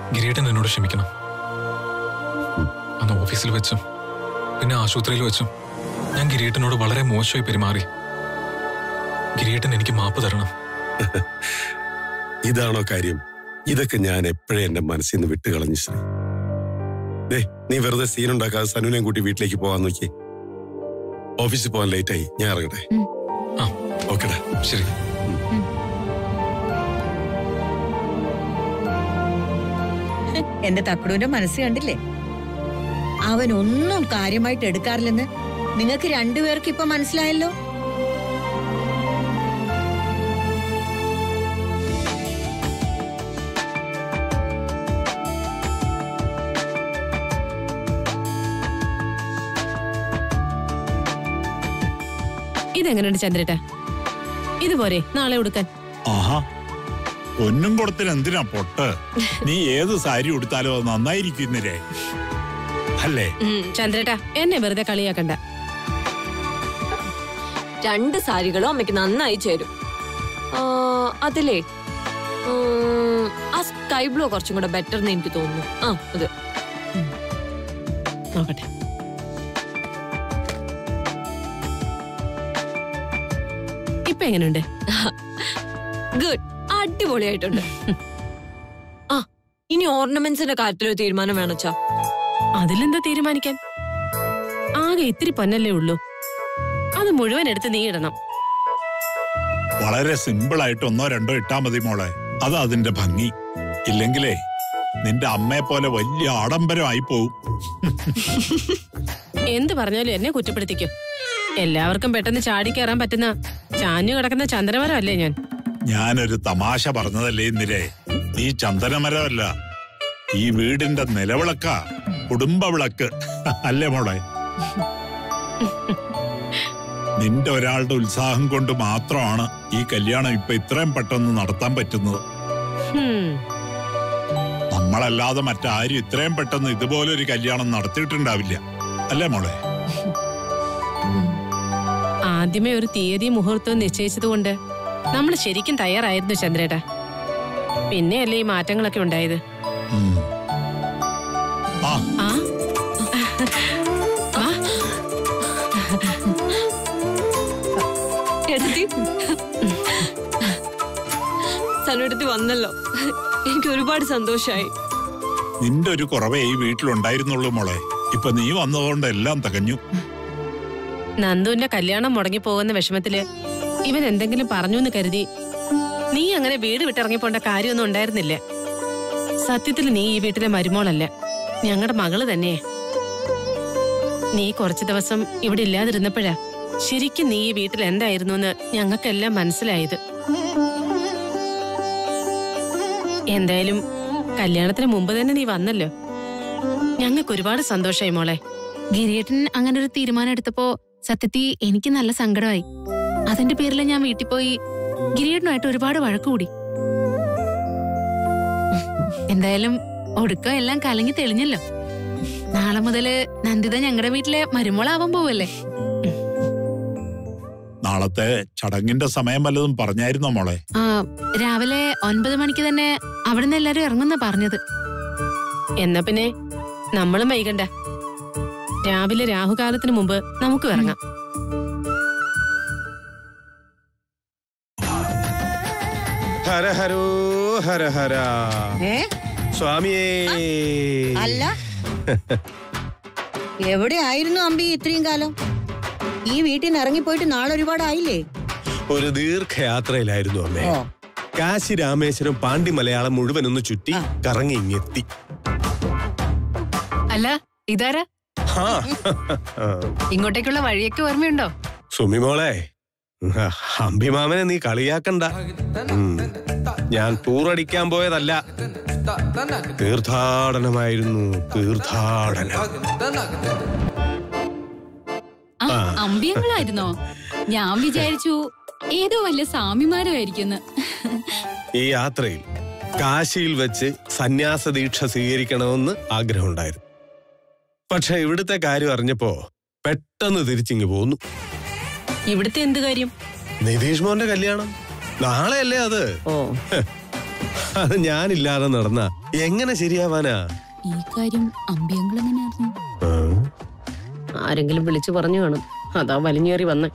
ഗിരിയേട്ടൻ എന്നോട് ക്ഷമിക്കണം അന്ന് ഓഫീസിൽ വെച്ചും പിന്നെ ആശുപത്രിയിൽ വെച്ചും ഞാൻ ഗിരിയേട്ടനോട് വളരെ മോശമായി പെരുമാറി ഗിരിയേട്ടൻ എനിക്ക് മാപ്പ് തരണം ഇതാണോ കാര്യം ഇതൊക്കെ ഞാൻ എപ്പോഴേ എന്റെ മനസ്സിൽ നിന്ന് വിട്ടുകളഞ്ഞു ശ്രീ ദേ നീ വെറുതെ സീൻ ഉണ്ടാക്കാതെ സനുവിനെയും കൂട്ടി വീട്ടിലേക്ക് പോകാൻ നോക്കി ഓഫീസിൽ പോകാൻ ലേറ്റ് ആയി ഞാൻ ഇറങ്ങട്ടെ ഉം. ആ ഓക്കെടാ ശരി എന്റെ തക്കടുവിന്റെ മനസ്സ് കണ്ടില്ലേ അവൻ ഒന്നും കാര്യമായിട്ട് എടുക്കാറില്ലെന്ന് നിങ്ങൾക്ക് രണ്ടുപേർക്ക് ഇപ്പൊ മനസ്സിലായല്ലോ ഇതെങ്ങനെയുണ്ട് ചന്ദ്രേട്ട ഇതുപോരെ നാളെ ഉടുക്കാൻ ആഹാ പൊന്നും കൊടുത്തിന് എന്തിനാ പൊട്ട് നീ ഏത് സാരി ഉടുത്താലോ അത് നന്നായിരിക്കുന്നേ അല്ലേ ചന്ദ്രേട്ട എന്നെ വെറുതെ കളിയാക്കണ്ട രണ്ട് സാരികളും അമ്മയ്ക്ക് നന്നായി ചേരും ആ, അതിലേ ഉം, ആ സ്കൈ ബ്ലൂ കുറച്ചും കൂടെ ബെറ്റർ എന്ന് എനിക്ക് തോന്നുന്നു ആ അത് നോക്കട്ടെ ഇപ്പൊ എങ്ങനെയുണ്ട് ഗുഡ് അടിപൊളിയായിട്ടുണ്ട് ആ ഇനി ഓർണമെന്റ്സിന്റെ കാര്യത്തിലൊരു തീരുമാനം വേണച്ചാ അതിലെന്താ തീരുമാനിക്കാൻ ആകെ ഇത്തിരി പൊന്നല്ലേ ഉള്ളൂ അത് മുഴുവൻ എടുത്ത് നീ ഇടണം വളരെ സിമ്പിൾ ആയിട്ട് ഒന്നോ രണ്ടോ ഇട്ടാ മതി മോളെ അത് അതിന്റെ ഭംഗി ഇല്ലെങ്കിലേ നിന്റെ അമ്മയെ പോലെ വലിയ ആഡംബരമായി പോവും എന്ത് പറഞ്ഞാലും എന്നെ കുറ്റപ്പെടുത്തിക്കോ എല്ലാവർക്കും പെട്ടെന്ന് ചാടി കയറാൻ പറ്റുന്ന ചാഞ്ഞു കിടക്കുന്ന ചന്ദ്രമരം അല്ലേ ഞാൻ ഞാനൊരു തമാശ പറഞ്ഞതല്ലേ ഇന്നിരെ നീ ചന്ദനമരമല്ല ഈ വീടിന്റെ നിലവിളക്ക കുടുംബ വിളക്ക് അല്ലേ മോളെ നിന്റെ ഒരാളുടെ ഉത്സാഹം കൊണ്ട് മാത്രമാണ് ഈ കല്യാണം ഇപ്പൊ ഇത്രയും പെട്ടെന്ന് നടത്താൻ പറ്റുന്നത് ഹും, നമ്മളല്ലാതെ മറ്റാരും ഇത്രയും പെട്ടെന്ന് ഇതുപോലൊരു കല്യാണം നടത്തിയിട്ടുണ്ടാവില്ല അല്ലേ മോളെ ആദ്യമേ ഒരു തീയതി മുഹൂർത്തവും നിശ്ചയിച്ചതുകൊണ്ട് നമ്മൾ ശരിക്കും തയ്യാറായിരുന്നു ചന്ദ്രേട്ട പിന്നെയല്ലേ ഈ മാറ്റങ്ങളൊക്കെ ഉണ്ടായത് ഉം. ആ ആ ആ എടുത്തി സനുവെടുത്തി വന്നല്ലോ എനിക്ക് ഒരുപാട് സന്തോഷമായി നിന്റെ ഒരു കുറവേ ഈ വീട്ടിലുണ്ടായിരുന്നുള്ളൂ മോളെ ഇപ്പൊ നീ വന്നതുകൊണ്ട് എല്ലാം തികഞ്ഞു നന്ദുവിന്റെ കല്യാണം മുടങ്ങി പോകുന്ന വിഷമത്തില് ഇവൻ എന്തെങ്കിലും പറഞ്ഞു എന്ന് കരുതി നീ അങ്ങനെ വീട് വിട്ടിറങ്ങിപ്പോണ്ട കാര്യമൊന്നും ഉണ്ടായിരുന്നില്ല സത്യത്തിൽ നീ ഈ വീട്ടിലെ മരുമോളല്ല ഞങ്ങളുടെ മകള് തന്നെ നീ കുറച്ചു ദിവസം ഇവിടെ ഇല്ലാതിരുന്നപ്പോഴാ ശരിക്കും നീ ഈ വീട്ടിൽ എന്തായിരുന്നു എന്ന് ഞങ്ങൾക്കെല്ലാം മനസ്സിലായത് എന്തായാലും കല്യാണത്തിന് മുമ്പ് തന്നെ നീ വന്നല്ലോ ഞങ്ങൾക്ക് ഒരുപാട് സന്തോഷമായി മോളെ ഗിരിയേട്ടൻ അങ്ങനെ ഒരു തീരുമാനം എടുത്തപ്പോ സത്യത്തിൽ എനിക്ക് നല്ല സങ്കടമായി അതിന്റെ പേരിൽ ഞാൻ വീട്ടിൽ പോയി ഗിരിയേട്ടനുമായിട്ട് ഒരുപാട് വഴക്കുകൂടി എന്തായാലും ഒടുക്കം എല്ലാം കലങ്ങി തെളിഞ്ഞല്ലോ നാളെ മുതല് നന്ദിത ഞങ്ങളുടെ വീട്ടിലെ മരുമോളാവാൻ പോവല്ലേ നാളത്തെ ചടങ്ങിന്റെ സമയം വല്ലതും പറഞ്ഞായിരുന്നോ മോളെ ആ രാവിലെ ഒൻപത് മണിക്ക് തന്നെ അവിടുന്ന് എല്ലാരും ഇറങ്ങുന്ന പറഞ്ഞത് എന്നാ പിന്നെ നമ്മളും വൈകണ്ട രാവിലെ രാഹുകാലത്തിന് മുമ്പ് നമുക്ക് ഇറങ്ങാം ഹര ഹരോ ഹര ഹര ഏ സ്വാമിയേ അല്ല എവിടെ ആയിരുന്നു അമ്പി ഇത്രയും കാലം ഈ വീട്ടിൽ നിന്ന് ഇറങ്ങിപ്പോയിട്ട് നാളെ ഒരുപാടായില്ലേ ഒരു ദീർഘയാത്രയിലായിരുന്നു അമ്മേ ഓ കാശി രാമേശ്വരം പാണ്ടി മലയാളം മുഴുവൻ ഒന്ന് ചുറ്റി ആ. കറങ്ങി ഇങ്ങെത്തി അല്ല ഇതാരാ ഹാ. ആ. ഇങ്ങോട്ടേക്കുള്ള വഴിയൊക്കെ ഓർമ്മയുണ്ടോ സുമി മോളെ അമ്പിമാമനെ നീ കളിയാക്കണ്ട ഉം. ഞാൻ ടൂറടിക്കാൻ പോയതല്ല തീർത്ഥാടനമായിരുന്നു തീർത്ഥാടനം ആ, ആ. അമ്പിയങ്ങളായിരുന്നോ ഞാൻ വിചാരിച്ചു ഏതോ വല്ല സ്വാമിമാരുമായിരിക്കുന്നു ഈ യാത്രയിൽ കാശിയിൽ വെച്ച് സന്യാസ ദീക്ഷ സ്വീകരിക്കണമെന്ന് ആഗ്രഹമുണ്ടായിരുന്നു പക്ഷെ ഇവിടുത്തെ കാര്യം അറിഞ്ഞപ്പോ പെട്ടെന്ന് തിരിച്ചിങ്ങ് പോന്നു ഇവിടുത്തെ എന്ത് കാര്യം നിതീഷ് മോന്റെ കല്യാണം നാളെയല്ലേ അത് ഓ അത് ഞാനില്ലാതെ നടന്ന എങ്ങനെ ശരിയാവാനാ ഈ കാര്യം അമ്പിയങ്ങൾ എങ്ങനെ അറിഞ്ഞു ആ? ആരെങ്കിലും വിളിച്ചു പറഞ്ഞു കാണും അതാ വലിഞ്ഞേറി വന്ന്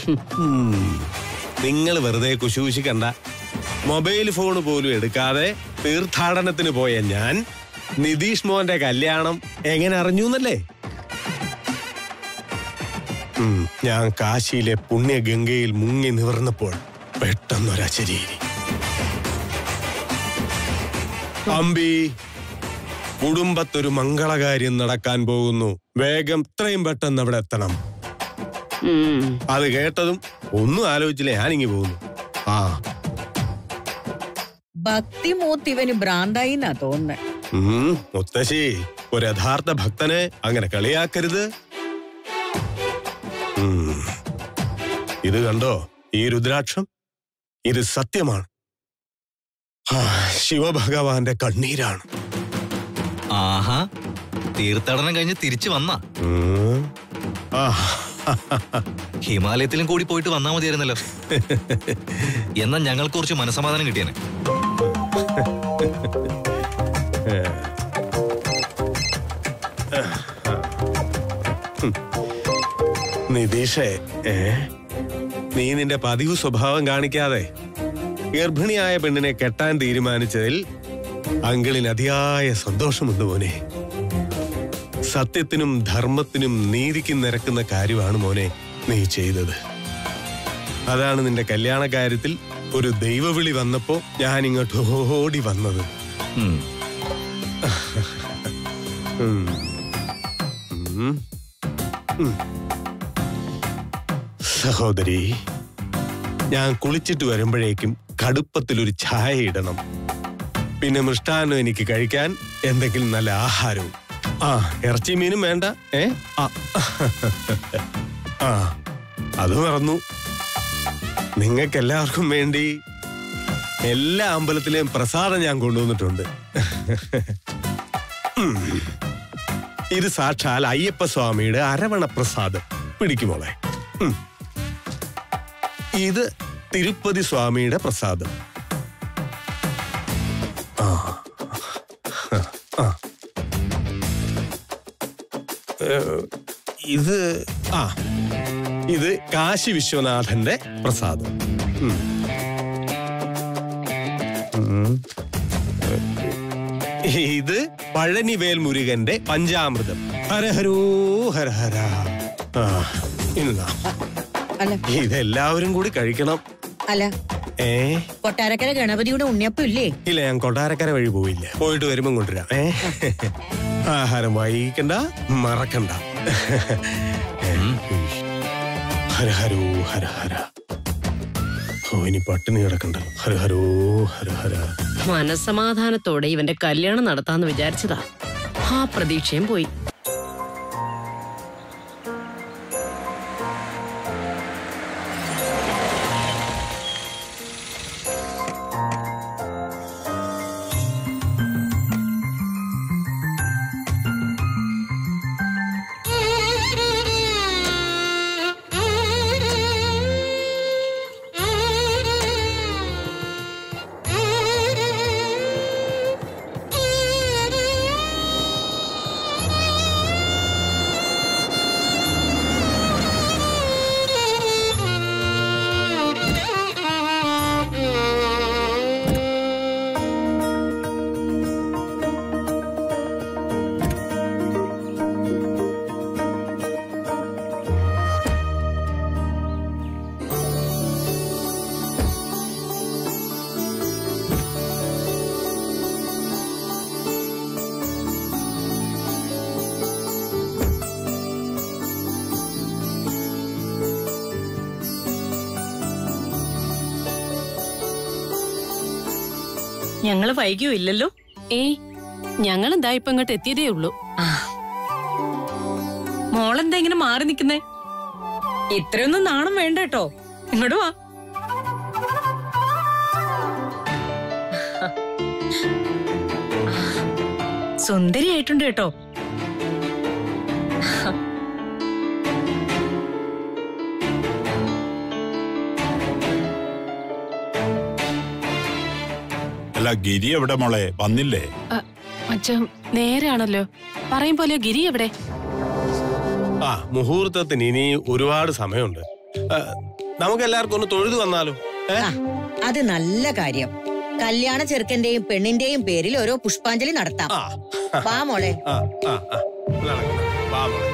നിങ്ങൾ വെറുതെ കുശൂശിക്കണ്ട മൊബൈൽ ഫോൺ പോലും എടുക്കാതെ തീർത്ഥാടനത്തിന് പോയ ഞാൻ നിതീഷ് മോന്റെ കല്യാണം എങ്ങനെ അറിഞ്ഞു എന്നല്ലേ ഉം, ഞാൻ കാശിയിലെ പുണ്യഗംഗയിൽ മുങ്ങി നിവർന്നപ്പോൾ പെട്ടെന്നൊരശരീരി അമ്പി കുടുംബത്തൊരു മംഗളകാര്യം നടക്കാൻ പോകുന്നു വേഗം ഇത്രയും പെട്ടെന്ന് അവിടെ എത്തണം ഉം. അത് കേട്ടതും ഒന്നും ആലോചിച്ചില്ല ഞാനിങ്ങി പോകുന്നു ആ ഭക്തി മൂത്തിവന് ഭ്രാന്തായി എന്നാ തോന്നുന്നത് ഉം, മുത്തശ്ശി ഒരു യഥാർത്ഥ ഭക്തനെ അങ്ങനെ കളിയാക്കരുത് ഉം. ഇത് കണ്ടോ ഈ രുദ്രാക്ഷം ഇത് സത്യമാണ് ആ, ശിവഭഗവാന്റെ കണ്ണീരാണ് ആഹാ തീർത്ഥാടനം കഴിഞ്ഞ് തിരിച്ചു വന്ന ഉം. ആ, ഹിമാലയത്തിലും കൂടി പോയിട്ട് വന്നാ മതിയായിരുന്നല്ലോ എന്നാൽ ഞങ്ങൾക്ക് കുറച്ച് മനസമാധാനം കിട്ടിയേനെ നിതീഷേ ഏ നീ നിന്റെ പതിവ് സ്വഭാവം കാണിക്കാതെ ഗർഭിണിയായ പെണ്ണിനെ കെട്ടാൻ തീരുമാനിച്ചതിൽ അങ്കിളിന് അതിയായ സന്തോഷമുണ്ട് മോനെ സത്യത്തിനും ധർമ്മത്തിനും നീതിക്കും നിരക്കുന്ന കാര്യമാണ് മോനെ നീ ചെയ്തത് അതാണ് നിന്റെ കല്യാണ കാര്യത്തിൽ ഒരു ദൈവവിളി വന്നപ്പോ ഞാൻ ഇങ്ങോട്ട് ഓടി വന്നത് ഉം. ഉം. ഉം. ഉം. സഹോദരി ഞാൻ കുളിച്ചിട്ട് വരുമ്പോഴേക്കും കടുപ്പത്തിലൊരു ചായ ഇടണം പിന്നെ മൃഷ്ടാന്നം എനിക്ക് കഴിക്കാൻ എന്തെങ്കിലും നല്ല ആഹാരവും ആ ഇറച്ചി മീനും വേണ്ട ഏ ആ ആ അത് മറന്നു നിങ്ങൾക്ക് എല്ലാവർക്കും വേണ്ടി എല്ലാ അമ്പലത്തിലെയും പ്രസാദം ഞാൻ കൊണ്ടുവന്നിട്ടുണ്ട് ഉം. ഇത് സാക്ഷാൽ അയ്യപ്പ സ്വാമിയുടെ അരവണ പ്രസാദം പിടിക്കുമോളെ ഉം. ഇത് തിരുപ്പതി സ്വാമിയുടെ പ്രസാദം ആ ആ. ഏ, ഇത് ആ ഇത് കാശി വിശ്വനാഥന്റെ പ്രസാദം ഉം. ഉം. ഇത് പഴനിവേൽ മുരുകന്റെ പഞ്ചാമൃതം ഹരഹരോ ഹരഹര ആ ഇന്നാ അല്ല ഇതെല്ലാവരും കൂടി കഴിക്കണം അല്ല ഏ കൊട്ടാരക്കര ഗണപതിയുടെ ഉണ്ണിയപ്പം ഇല്ലേ ഇല്ല ഞാൻ കൊട്ടാരക്കര വഴി പോയില്ല പോയിട്ട് വരുമ്പം കൊണ്ടുവരാം ഏ ആഹാരം വൈകിക്കണ്ട മറക്കണ്ട ഏ, ഹരഹരോ ഹരഹര ഓ ഇനി പട്ടിണി കിടക്കണ്ടല്ലോ ഹരഹരോ ഹരഹര മനസമാധാനത്തോടെ ഇവന്റെ കല്യാണം നടത്താന്ന് വിചാരിച്ചതാ ആ പ്രതീക്ഷയും പോയി ഞങ്ങള് വൈകിയോ ഇല്ലല്ലോ ഏയ് ഞങ്ങൾ എന്താ ഇപ്പൊ ഇങ്ങോട്ട് എത്തിയതേ ഉള്ളൂ മോളെന്താ ഇങ്ങനെ മാറി നിക്കുന്നേ ഇത്രയൊന്നും നാണം വേണ്ട കേട്ടോ ഇങ്ങോട്ട് വാ സുന്ദരിയായിട്ടുണ്ട് കേട്ടോ അല്ല ഗിരി എവിടെ മോളെ വന്നില്ലേ അച്ഛൻ നേരാണല്ലോ പറയും പോലെ ഗിരി എവിടെ ആ മുഹൂർത്തത്തിന് ഇനി ഒരുപാട് സമയമുണ്ട് ആ, നമുക്ക് എല്ലാവർക്കും ഒന്ന് തൊഴുതു വന്നാലോ ഏ? ആ, അത് നല്ല കാര്യം കല്യാണ ചെറുക്കന്റെയും പെണ്ണിന്റെയും പേരിൽ ഓരോ പുഷ്പാഞ്ജലി നടത്താം ആ വാ മോളെ ആ ആ ആ നടക്ക്, നടക്ക്. വാ മോളെ.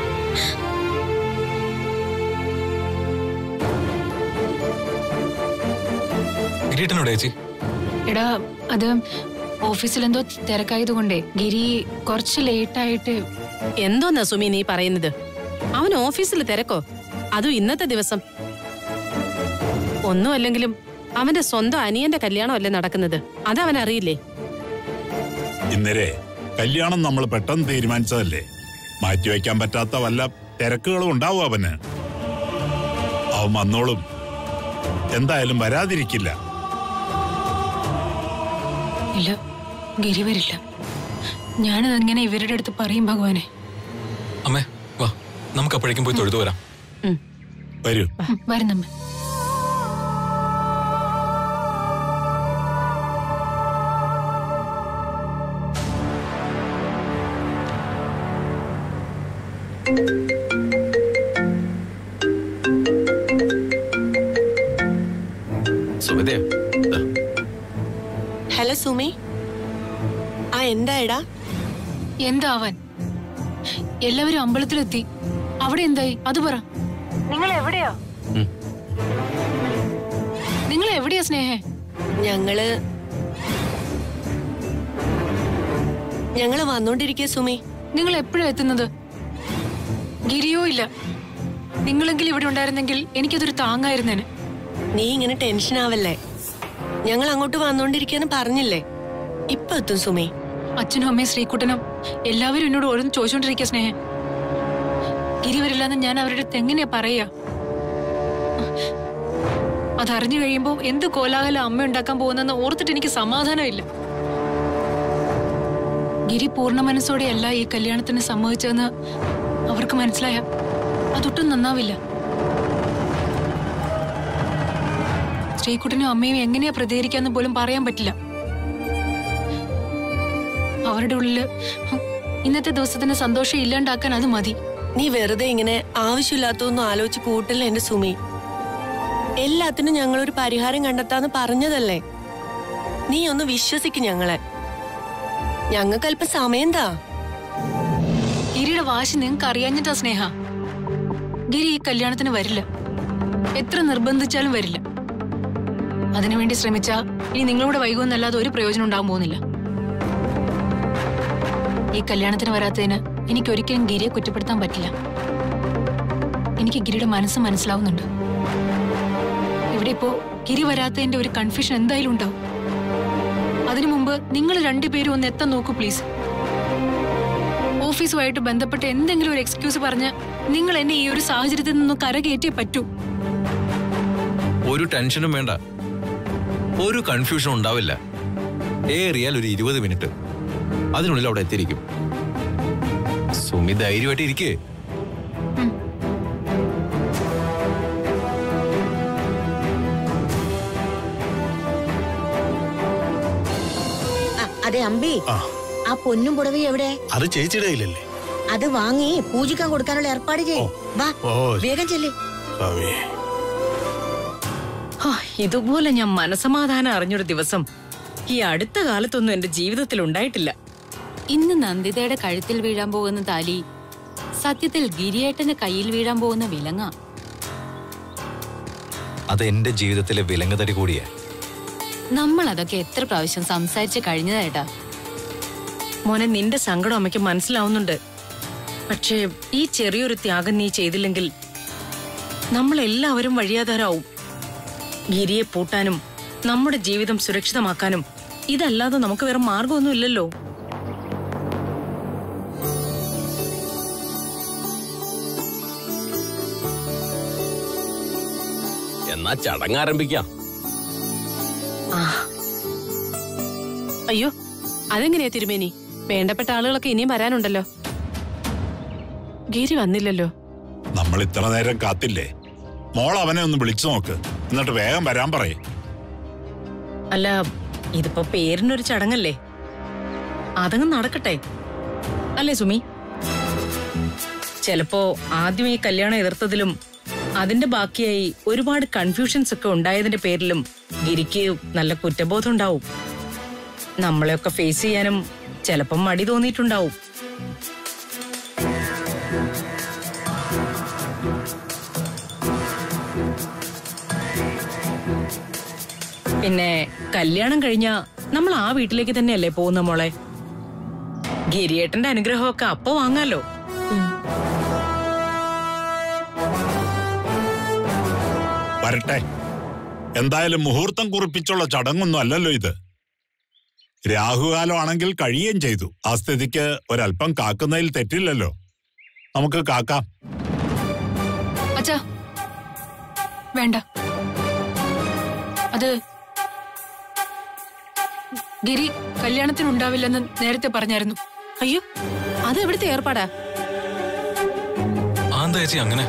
ഗിരീട്ടനോട് ചേച്ചി എടാ അത് ഓഫീസിൽ എന്തോ തിരക്കായതുകൊണ്ടേ ഗിരി കുറച്ച് ലേറ്റായിട്ട് എന്തോന്നാ സുമി നീ പറയുന്നത് അവൻ ഓഫീസിൽ തിരക്കോ അതും ഇന്നത്തെ ദിവസം ഒന്നും അല്ലെങ്കിലും അവന്റെ സ്വന്തം അനിയന്റെ കല്യാണമല്ലേ നടക്കുന്നത് അതവൻ അറിയില്ലേ ഇന്നലെ കല്യാണം നമ്മൾ പെട്ടെന്ന് തീരുമാനിച്ചതല്ലേ മാറ്റിവെക്കാൻ പറ്റാത്ത വല്ല തിരക്കുകളും ഉണ്ടാവും അവന് അവൻ വന്നോളും എന്തായാലും വരാതിരിക്കില്ല ഇല്ല ഗിരി വരില്ല ഞാനത് അങ്ങനെ ഇവരുടെ അടുത്ത് പറയും ഭഗവാനെ അമ്മേ വാ നമുക്ക് അപ്പോഴേക്കും പോയി തൊഴുതു വരാം വരൂ ഉം, വരുന്നമ്മ സുമിതേ ഹലോ സുമി ആ എന്തായടാ എന്താവാൻ എല്ലാവരും അമ്പലത്തിലെത്തി അവിടെ എന്തായി അത് പറ നിങ്ങൾ എവിടെയാ നിങ്ങൾ എവിടെയാ സ്നേഹേ ഞങ്ങള് ഞങ്ങള് വന്നോണ്ടിരിക്കുക സുമി നിങ്ങൾ എപ്പോഴാ എത്തുന്നത് ഗിരിയോ ഇല്ല നിങ്ങളെങ്കിലും ഇവിടെ ഉണ്ടായിരുന്നെങ്കിൽ എനിക്കതൊരു താങ്ങായിരുന്നേനെ നീ ഇങ്ങനെ ടെൻഷൻ ആവല്ലേ ഞങ്ങൾ അങ്ങോട്ട് വന്നോണ്ടിരിക്കാന്ന് പറഞ്ഞില്ലേ ഇപ്പൊ എത്തും സുമി അച്ഛനും അമ്മയും ശ്രീകുട്ടനും എല്ലാവരും എന്നോട് ഓരോന്ന് ചോദിച്ചോണ്ടിരിക്കുക സ്നേഹ ഗിരി വരില്ലെന്ന് ഞാൻ അവരുടെ അടുത്ത് എങ്ങനെയാ പറയാ അതറിഞ്ഞു കഴിയുമ്പോ എന്ത് കോലാഹലം അമ്മ ഉണ്ടാക്കാൻ പോകുന്നെന്ന് ഓർത്തിട്ട് എനിക്ക് സമാധാനമില്ല ഗിരി പൂർണ്ണ മനസ്സോടെയല്ല ഈ കല്യാണത്തിന് സമ്മതിച്ചതെന്ന് അവർക്ക് മനസ്സിലായ അതൊട്ടും നന്നാവില്ല ശ്രീകുട്ടനും അമ്മയും എങ്ങനെയാ പ്രതികരിക്കാന്ന് പോലും പറയാൻ പറ്റില്ല അവരുടെ ഉള്ളില് ഹും, ഇന്നത്തെ ദിവസത്തിന് സന്തോഷം ഇല്ലാണ്ടാക്കാൻ അത് മതി നീ വെറുതെ ഇങ്ങനെ ആവശ്യമില്ലാത്തൊന്നും ആലോചിച്ച് കൂട്ടില്ല എന്റെ സുമി എല്ലാത്തിനും ഞങ്ങളൊരു പരിഹാരം കണ്ടെത്താന്ന് പറഞ്ഞതല്ലേ നീ ഒന്ന് വിശ്വസിക്കും ഞങ്ങളെ ഞങ്ങൾക്ക് അല്പം സമയം താ ഗിരിയുടെ വാശി നിങ്ങൾക്ക് അറിയാഞ്ഞിട്ടാ സ്നേഹ ഗിരി ഈ കല്യാണത്തിന് വരില്ല എത്ര നിർബന്ധിച്ചാലും വരില്ല അതിനുവേണ്ടി ശ്രമിച്ച ഇനി നിങ്ങളോട് വൈകുമെന്നല്ലാതെ ഒരു പ്രയോജനം ഉണ്ടാകാൻ പോകുന്നില്ല ഈ കല്യാണത്തിന് വരാത്തതിന് എനിക്ക് ഒരിക്കലും ഗിരിയെ കുറ്റപ്പെടുത്താൻ പറ്റില്ല എനിക്ക് ഗിരിയുടെ മനസ്സ് മനസ്സിലാവുന്നുണ്ട് ഇവിടെ ഇപ്പോ ഗിരി വരാത്തതിന്റെ ഒരു കൺഫ്യൂഷൻ എന്തായാലും ഉണ്ടാവും അതിനു മുമ്പ് നിങ്ങൾ രണ്ടുപേരും ഒന്ന് എത്താൻ നോക്കൂ പ്ലീസ് ഓഫീസുമായിട്ട് ബന്ധപ്പെട്ട് എന്തെങ്കിലും ഒരു എക്സ്ക്യൂസ് പറഞ്ഞ് നിങ്ങൾ എന്നെ ഈ ഒരു സാഹചര്യത്തിൽ നിന്നും കരകയറ്റിയേ പറ്റൂ ഒരു ടെൻഷനും വേണ്ട ഒരു കൺഫ്യൂഷനും ഉണ്ടാവില്ല ഏറിയാൽ ഒരു ഇരുപത് മിനിറ്റ് അതിനുള്ളിൽ അവിടെ എത്തിയിരിക്കും സുമി ധൈര്യമായിട്ട് ഇരിക്കേ ആ, അതെ അമ്പി ആ. ആ പൊന്നും പുടവി എവിടെ അത് ചേച്ചിയുടെ കയ്യിലല്ലേ അത് വാങ്ങി പൂജിക്കാൻ കൊടുക്കാനുള്ള ഏർപ്പാട് ചെയ്യ് വാ ഓ വേഗം ചെല്ലേ സ്വാമി ഹാ, ഇതുപോലെ ഞാൻ മനസമാധാനം അറിഞ്ഞൊരു ദിവസം ഈ അടുത്ത കാലത്തൊന്നും എന്റെ ജീവിതത്തിൽ ഉണ്ടായിട്ടില്ല ഇന്ന് നന്ദിതയുടെ കഴുത്തിൽ വീഴാൻ പോകുന്ന താലി സത്യത്തിൽ ഗിരിയേട്ടന്റെ കയ്യിൽ വീഴാൻ പോകുന്ന വിലങ്ങ അത് എന്റെ ജീവിതത്തിലെ വിലങ്ങുതടി കൂടിയാ നമ്മൾ അതൊക്കെ എത്ര പ്രാവശ്യം സംസാരിച്ച് കഴിഞ്ഞതേട്ടാ മോനെ നിന്റെ സങ്കടം അമ്മയ്ക്ക് മനസ്സിലാവുന്നുണ്ട് പക്ഷേ ഈ ചെറിയൊരു ത്യാഗം നീ ചെയ്തില്ലെങ്കിൽ നമ്മളെല്ലാവരും വഴിയാധാരാവും ഗിരിയെ പൂട്ടാനും നമ്മുടെ ജീവിതം സുരക്ഷിതമാക്കാനും ഇതല്ലാതെ നമുക്ക് വേറെ മാർഗമൊന്നുമില്ലല്ലോ എന്നാ ചടങ്ങ് ആരംഭിക്കാം ആ അയ്യോ അതെങ്ങനെയാ തിരുമേനി വേണ്ടപ്പെട്ട ആളുകളൊക്കെ ഇനിയും വരാനുണ്ടല്ലോ ഗിരി വന്നില്ലല്ലോ നമ്മൾ ഇത്ര നേരം കാത്തില്ലേ മോൾ അവനെ ഒന്ന് വിളിച്ചു നോക്ക് എന്നിട്ട് വേഗം വരാൻ പറയേ അല്ല ഇതിപ്പോ പേരിനൊരു ചടങ്ങല്ലേ അതങ്ങ് നടക്കട്ടെ അല്ലേ സുമി ചിലപ്പോ ആദ്യം ഈ കല്യാണം എതിർത്തതിലും അതിന്റെ ബാക്കിയായി ഒരുപാട് കൺഫ്യൂഷൻസ് ഒക്കെ ഉണ്ടായതിന്റെ പേരിലും ഗിരിക്ക് നല്ല കുറ്റബോധം ഉണ്ടാവും നമ്മളെയൊക്കെ ഫേസ് ചെയ്യാനും ചിലപ്പം മടി തോന്നിയിട്ടുണ്ടാവും പിന്നെ കല്യാണം കഴിഞ്ഞ നമ്മൾ ആ വീട്ടിലേക്ക് തന്നെയല്ലേ പോകുന്ന മോളെ ഗിരിയേട്ടന്റെ അനുഗ്രഹമൊക്കെ അപ്പൊ വാങ്ങാലോ വരട്ടെ എന്തായാലും മുഹൂർത്തം കുറിപ്പിച്ചുള്ള ചടങ്ങൊന്നും അല്ലല്ലോ ഇത് രാഹുകാലം ആണെങ്കിൽ കഴിയുകയും ചെയ്തു ആ സ്ഥിതിക്ക് ഒരല്പം കാക്കുന്നതിൽ തെറ്റില്ലല്ലോ നമുക്ക് കാക്കാം അച്ഛാ വേണ്ട അത് ഗിരി കല്യാണത്തിനുണ്ടാവില്ലെന്ന് നേരത്തെ പറഞ്ഞായിരുന്നു അയ്യോ അത് എവിടുത്തെ ഏർപ്പാടാ ആന്താ ചേച്ചി അങ്ങനെ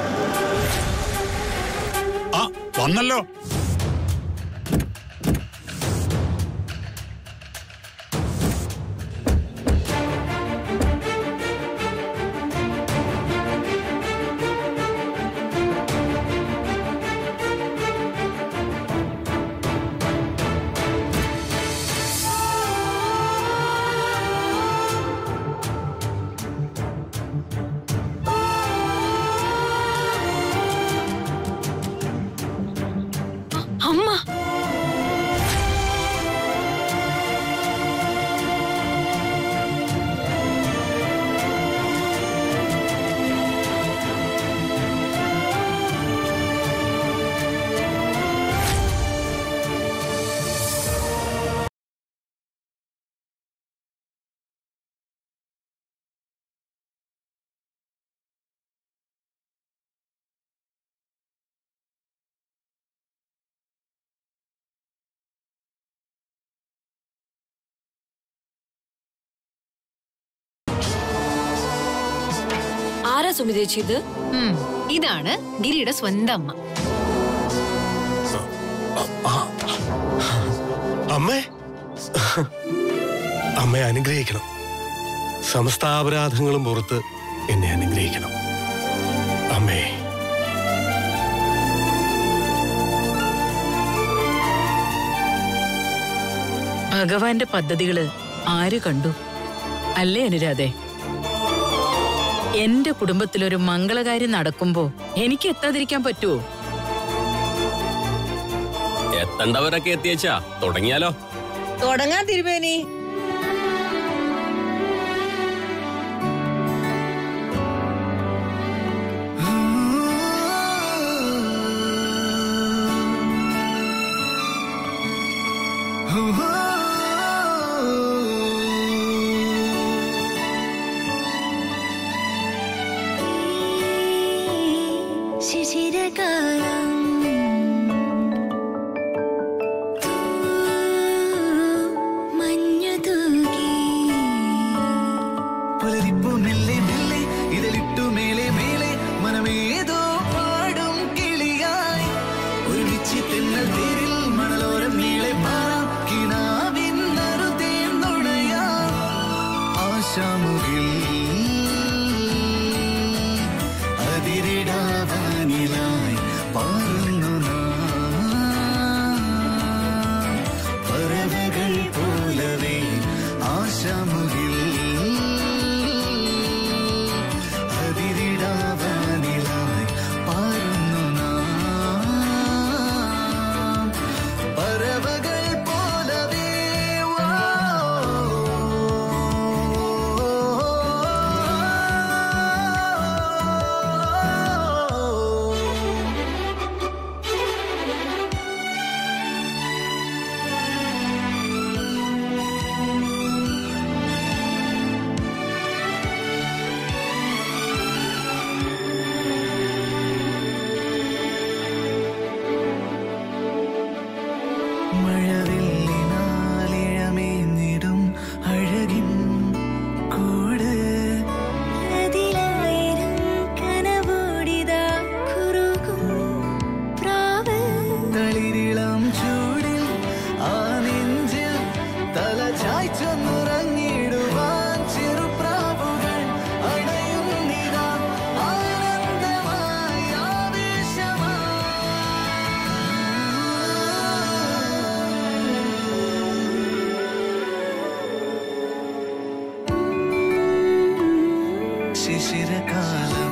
ആ വന്നല്ലോ അമ്മ ആരാ സുമി ചേച്ചി ഇത് ഉം, ഇതാണ് ഗിരിയുടെ സ്വന്തം അമ്മ അമ്മേ അമ്മയെ അനുഗ്രഹിക്കണം സമസ്താപരാധങ്ങളും പുറത്ത് എന്നെ അനുഗ്രഹിക്കണം അമ്മേ ഭഗവാന്റെ പദ്ധതികള് ആര് കണ്ടു അല്ലേ അനുരാധേ എന്റെ കുടുംബത്തിലൊരു മംഗളകാര്യം നടക്കുമ്പോ എനിക്ക് എത്താതിരിക്കാൻ പറ്റുമോ എത്തണ്ടവരൊക്കെ എത്തിയച്ചാ തുടങ്ങിയാലോ തുടങ്ങാൻ തിരുമേനി ശിശിരകാലം മഞ്ഞു തൂകി പുലരിപ്പു മെല്ലെ മെല്ലെ ഇതിലിട്ടു മേലെ മേലെ മനമേതോ പാടും കിളിയായി ഒരുമിച്ച് തെന്നൽ തേരിൽ മണലോരം നീളെ പാറാം കിനാവിൻ നറുതേൻ നുണയാം ആശാമുകിൽ അതിരിടാവാനിലായി പാറുന്നു നാം. പറവകൾ പോലവേ ആശാമുകിൽ അതിരിടാവാനിലായി പാറുന്നു നാം. പറവകൾ പോലവേ ഓ ശിശിരകാലം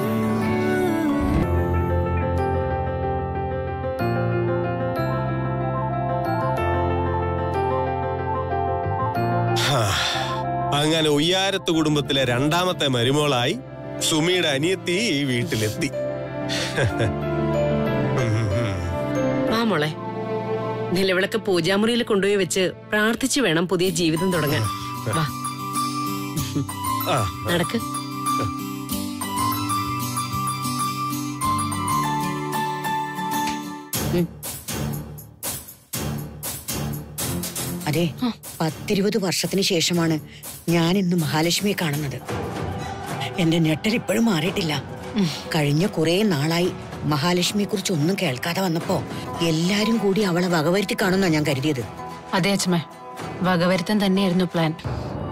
ഹാ. അങ്ങനെ ഉയ്യാരത്ത് കുടുംബത്തിലെ രണ്ടാമത്തെ മരുമോളായി സുമിയുടെ അനിയത്തി ഈ വീട്ടിലെത്തി വാ മോളെ നിലവിളക്ക് പൂജാമുറിയിൽ കൊണ്ടുപോയി വെച്ച് പ്രാർത്ഥിച്ചു വേണം പുതിയ ജീവിതം തുടങ്ങാൻ വാ ആ നടക്ക് അതെ പത്തിരുപത് വർഷത്തിന് ശേഷമാണ് ഞാൻ ഇന്ന് മഹാലക്ഷ്മിയെ കാണുന്നത് എന്റെ ഞെട്ടൽ ഇപ്പോഴും മാറിയിട്ടില്ല കഴിഞ്ഞ കുറെ നാളായി മഹാലക്ഷ്മിയെ കുറിച്ച് ഒന്നും കേൾക്കാതെ വന്നപ്പോ എല്ലാരും കൂടി അവളെ വകവരുത്തി കാണുന്ന ഞാൻ കരുതിയത് അതെ അച്ഛമ്മ വകവരുത്തം തന്നെയായിരുന്നു പ്ലാൻ